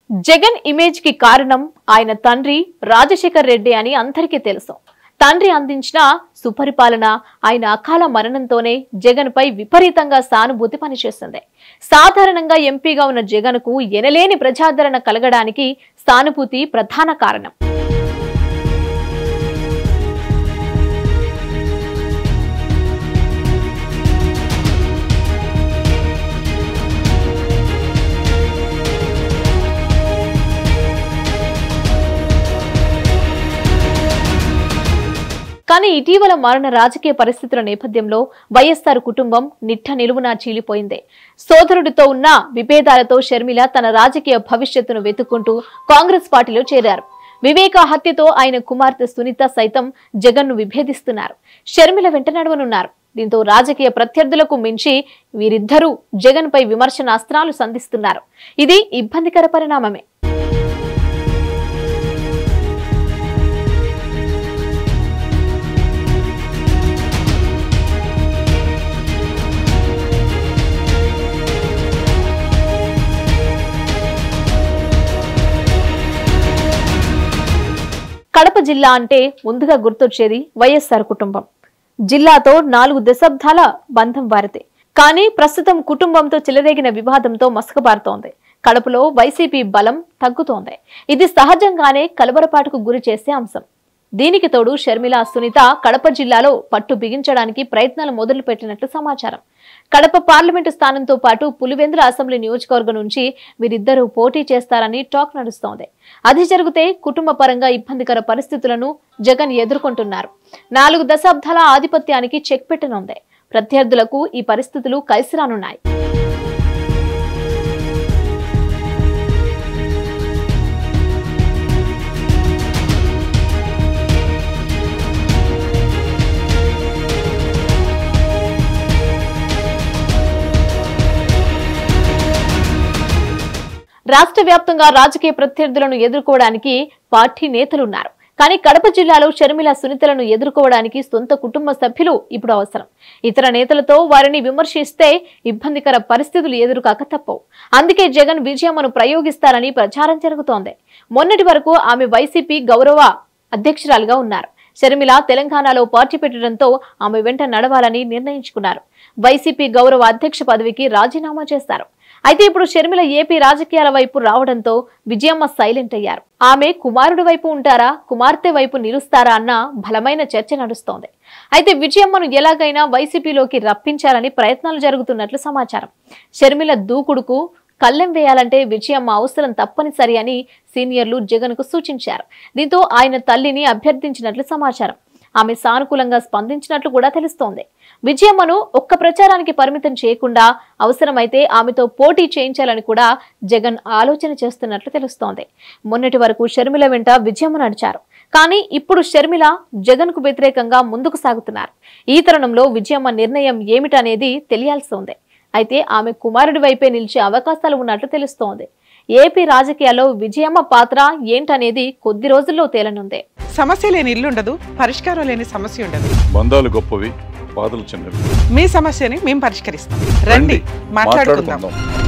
Jagan image కి కారణం ఆయన తండ్రి రాజశేఖర్ రెడ్డి అని అందరికీ తెలుసు తండ్రి అందించిన సుపరిపాలన ఆయన అకాల మరణంతోనే జగన్ పై విపరీతంగా సానుభూతి పనిచేస్తుంది సాధారణంగా ఎంపీగా ఉన్న జగన్ కు ఎనలేని ప్రజాదరణ కలగడానికి సానుభూతి ప్రధాన కారణం కానీ ఇటీవల మారిన రాజకీయ పరిస్థితుల నేపథ్యంలో వైఎస్ఆర్ కుటుంబం నిట్ట నిలువునా చీలిపోయింది సోదరుడితో ఉన్న విభేదాలతో షర్మిల తన రాజకీయ భవిష్యత్తును వెతుక్కుంటూ కాంగ్రెస్ పార్టీలో చేరారు వివేక హత్యతో ఆయన కుమార్తె సునీత సైతం జగన్ను విభేదిస్తున్నారు షర్మిల వెంట నడవనున్నారు దీంతో రాజకీయ ప్రత్యర్థులకు మించి వీరిద్దరూ జగన్ పై విమర్శనాస్త్రాలు సంధిస్తున్నారు ఇది ఇబ్బందికర పరిణామమే కడప జిల్లా అంటే ముందుగా గుర్తొచ్చేది వైఎస్ఆర్ కుటుంబం జిల్లాతో నాలుగు దశాబ్దాల బంధం వారితే కానీ ప్రస్తుతం కుటుంబంతో చెలరేగిన వివాదంతో మసకబారుతోంది కడపలో వైసీపీ బలం తగ్గుతోంది ఇది సహజంగానే కలవరపాటుకు గురి చేసే అంశం దీనికి తోడు షర్మిల సునీత కడప జిల్లాలో పట్టు బిగించడానికి ప్రయత్నాలు మొదలు పెట్టినట్లు సమాచారం కడప పార్లమెంటు స్థానంతో పాటు పులివెందుల అసెంబ్లీ నియోజకవర్గం నుంచి వీరిద్దరూ పోటీ చేస్తారని టాక్ నడుస్తోంది అది జరిగితే కుటుంబ పరంగా ఇబ్బందికర పరిస్థితులను జగన్ ఎదుర్కొంటున్నారు నాలుగు దశాబ్దాల ఆధిపత్యానికి చెక్ పెట్టనుంది ప్రత్యర్థులకు ఈ పరిస్థితులు కలిసిరానున్నాయి రాష్ట్ర వ్యాప్తంగా రాజకీయ ప్రత్యర్థులను ఎదుర్కోవడానికి పార్టీ నేతలున్నారు కానీ కడప జిల్లాలో షర్మిల సునీతలను ఎదుర్కోవడానికి సొంత కుటుంబ సభ్యులు ఇప్పుడు అవసరం ఇతర నేతలతో వారిని విమర్శిస్తే ఇబ్బందికర పరిస్థితులు ఎదురుకాక తప్పవు అందుకే జగన్ విజయమ్మను ప్రయోగిస్తారని ప్రచారం జరుగుతోంది మొన్నటి వరకు ఆమె వైసీపీ గౌరవ అధ్యక్షురాలుగా ఉన్నారు షర్మిల తెలంగాణలో పార్టీ పెట్టడంతో ఆమె వెంట నడవాలని నిర్ణయించుకున్నారు వైసీపీ గౌరవ అధ్యక్ష పదవికి రాజీనామా చేశారు అయితే ఇప్పుడు షర్మిల ఏపీ రాజకీయాల వైపు రావడంతో విజయమ్మ సైలెంట్ అయ్యారు ఆమె కుమారుడి వైపు ఉంటారా కుమార్తె వైపు నిలుస్తారా అన్న బలమైన చర్చ నడుస్తోంది అయితే విజయమ్మను ఎలాగైనా వైసీపీలోకి రప్పించాలని ప్రయత్నాలు జరుగుతున్నట్లు సమాచారం షర్మిల దూకుడుకు కళ్ళెం వేయాలంటే విజయమ్మ అవసరం తప్పనిసరి అని సీనియర్లు జగన్కు సూచించారు దీంతో ఆయన తల్లిని అభ్యర్థించినట్లు సమాచారం ఆమె సానుకూలంగా స్పందించినట్లు కూడా తెలుస్తోంది విజయమ్మను ఒక్క ప్రచారానికి పరిమితం చేయకుండా అవసరమైతే ఆమెతో పోటీ చేయించాలని కూడా జగన్ ఆలోచన చేస్తున్నట్లు తెలుస్తోంది మొన్నటి వరకు షర్మిల వెంట విజయమ్మ నడిచారు కానీ ఇప్పుడు షర్మిల జగన్ కు వ్యతిరేకంగా ముందుకు సాగుతున్నారు ఈ తరుణంలో విజయమ్మ నిర్ణయం ఏమిటనేది తెలియాల్సి ఉంది అయితే ఆమె కుమారుడి వైపే నిలిచే అవకాశాలు ఉన్నట్లు తెలుస్తోంది ఏపీ రాజకీయాల్లో విజయమ్మ పాత్ర ఏంటనేది కొద్ది రోజుల్లో తేలనుంది సమస్య లేని ఇల్లు ఉండదు పరిష్కారం లేని సమస్య ఉండదు బంధాలు గొప్పవి బాధలు చిన్నవి మీ సమస్యని మేము పరిష్కరిస్తాం రండి మాట్లాడుకుందాం మాట్లాడుకుందాం